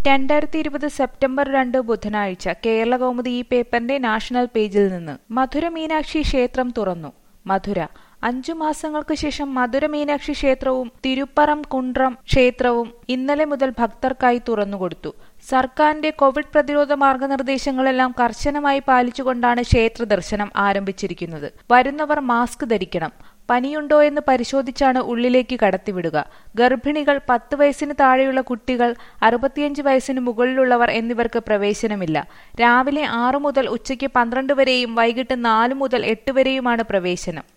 രണ്ടായിരത്തി ഇരുപത് സെപ്റ്റംബർ രണ്ട് ബുധനാഴ്ച കേരള കൗമുദി ഈ പേപ്പറിന്റെ നാഷണൽ പേജിൽ നിന്ന് മധുര മീനാക്ഷി ക്ഷേത്രം തുറന്നു മധുര അഞ്ചു മാസങ്ങൾക്ക് ശേഷം മധുര മീനാക്ഷി ക്ഷേത്രവും തിരുപ്പറം കുണ്ട്രം ക്ഷേത്രവും ഇന്നലെ മുതൽ ഭക്തർക്കായി തുറന്നുകൊടുത്തു സർക്കാരിന്റെ കോവിഡ് പ്രതിരോധ മാർഗനിർദ്ദേശങ്ങളെല്ലാം കർശനമായി പാലിച്ചുകൊണ്ടാണ് ക്ഷേത്ര ദർശനം ആരംഭിച്ചിരിക്കുന്നത് വരുന്നവർ മാസ്ക് ധരിക്കണം പനിയുണ്ടോ എന്ന് പരിശോധിച്ചാണ് ഉള്ളിലേക്ക് കടത്തിവിടുക ഗർഭിണികൾ പത്ത് വയസ്സിന് താഴെയുള്ള കുട്ടികൾ അറുപത്തിയഞ്ച് വയസ്സിന് മുകളിലുള്ളവർ എന്നിവർക്ക് പ്രവേശനമില്ല രാവിലെ ആറു മുതൽ ഉച്ചയ്ക്ക് പന്ത്രണ്ട് വരെയും വൈകിട്ട് നാല് മുതൽ എട്ട് വരെയുമാണ് പ്രവേശനം